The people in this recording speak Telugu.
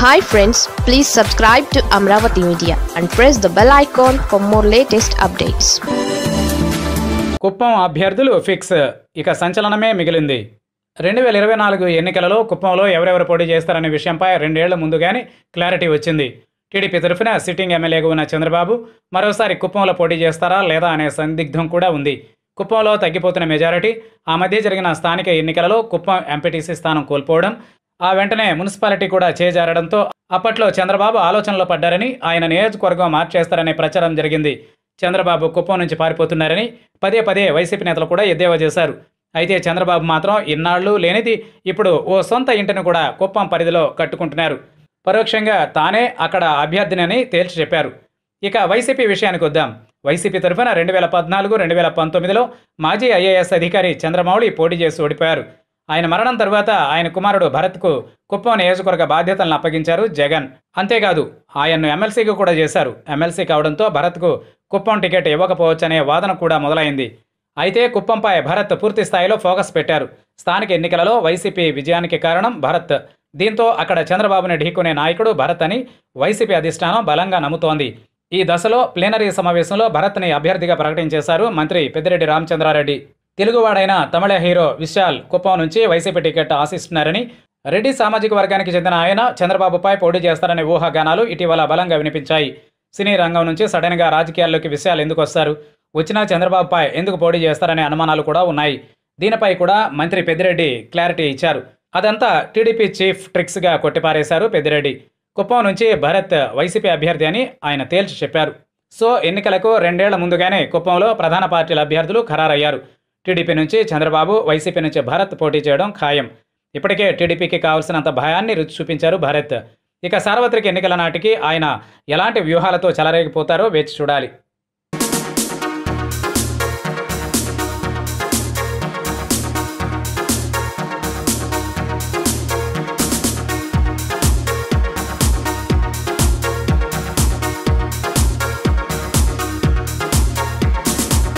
hi friends please subscribe to Amaravati media and press the bell icon for more latest updates Kuppam అభ్యర్థులు ఫిక్స్ ఇక సంచలనమే మిగిలింది రెండు వేల ఇరవై నాలుగు ఎన్నికలలో కుప్పంలో ఎవరెవరు పోటీ చేస్తారనే విషయంపై రెండేళ్ల ముందుగానే క్లారిటీ వచ్చింది టీడీపీ తరఫున సిట్టింగ్ ఎమ్మెల్యేగా ఉన్న చంద్రబాబు మరోసారి కుప్పంలో పోటీ చేస్తారా లేదా అనే సందిగ్ధం కూడా ఉంది కుప్పంలో తగ్గిపోతున్న మెజారిటీ ఆ మధ్య జరిగిన స్థానిక ఎన్నికలలో కుప్పం ఎంపీటీసీ స్థానం కోల్పోవడం ఆ వెంటనే మున్సిపాలిటీ కూడా చేజారడంతో అప్పట్లో చంద్రబాబు ఆలోచనలో పడ్డారని ఆయన నియోజకవర్గం మార్చేస్తారనే ప్రచారం జరిగింది చంద్రబాబు కుప్పం నుంచి పారిపోతున్నారని పదే పదే వైసీపీ నేతలు కూడా ఎద్దేవా చేశారు అయితే చంద్రబాబు మాత్రం ఇన్నాళ్లు లేనిది ఇప్పుడు ఓ సొంత ఇంటిని కూడా కుప్పం పరిధిలో కట్టుకుంటున్నారు పరోక్షంగా తానే అక్కడ అభ్యర్థినని తేల్చి చెప్పారు ఇక వైసీపీ విషయానికి వద్దాం వైసీపీ తరఫున రెండు వేల పద్నాలుగు రెండు వేల పంతొమ్మిదిలో మాజీ ఐఏఎస్ అధికారి చంద్రమౌళి పోటీ చేసి ఓడిపోయారు ఆయన మరణం తర్వాత ఆయన కుమారుడు భరత్కు కుప్పం నియోజకవర్గ బాధ్యతలను అప్పగించారు జగన్ అంతేకాదు ఆయన్ను ఎమ్మెల్సీగా కూడా చేశారు ఎమ్మెల్సీ కావడంతో భరత్కు కుప్పం టికెట్ ఇవ్వకపోవచ్చనే వాదన కూడా మొదలైంది అయితే కుప్పంపై భరత్ పూర్తి స్థాయిలో ఫోకస్ పెట్టారు స్థానిక ఎన్నికలలో వైసీపీ విజయానికి కారణం భరత్ దీంతో అక్కడ చంద్రబాబుని ఢీకొనే నాయకుడు భరత్ అని వైసీపీ అధిష్టానం బలంగా నమ్ముతోంది ఈ దశలో ప్లీనరీ సమావేశంలో భరత్ని అభ్యర్థిగా ప్రకటించేశారు మంత్రి పెద్దిరెడ్డి రామచంద్రారెడ్డి తెలుగువాడైన తమిళ హీరో విశాల్ కుప్పం నుంచి వైసీపీ టికెట్ ఆశిస్తున్నారని రెడ్డి సామాజిక వర్గానికి చెందిన ఆయన చంద్రబాబుపై పోటీ చేస్తారనే ఊహాగానాలు ఇటీవల బలంగా వినిపించాయి సినీ రంగం నుంచి సడన్గా రాజకీయాల్లోకి విషయాలు ఎందుకు వస్తారు వచ్చినా చంద్రబాబుపై ఎందుకు పోటీ చేస్తారనే అనుమానాలు కూడా ఉన్నాయి దీనిపై కూడా మంత్రి పెద్దిరెడ్డి క్లారిటీ ఇచ్చారు అదంతా టీడీపీ చీఫ్ ట్రిక్స్గా కొట్టిపారేశారు పెద్దిరెడ్డి కుప్పం నుంచి భరత్ వైసీపీ అభ్యర్థి అని ఆయన తేల్చి చెప్పారు సో ఎన్నికలకు రెండేళ్ల ముందుగానే కుప్పంలో ప్రధాన పార్టీల అభ్యర్థులు ఖరారయ్యారు టీడీపీ నుంచి చంద్రబాబు వైసీపీ నుంచి భరత్ పోటీ చేయడం ఖాయం ఇప్పటికే టీడీపీకి కావాల్సినంత భయాన్ని రుచి చూపించారు భరత్ ఇక సార్వత్రిక ఎన్నికల నాటికి ఆయన ఎలాంటి వ్యూహాలతో చెలరేగిపోతారో వేచి చూడాలి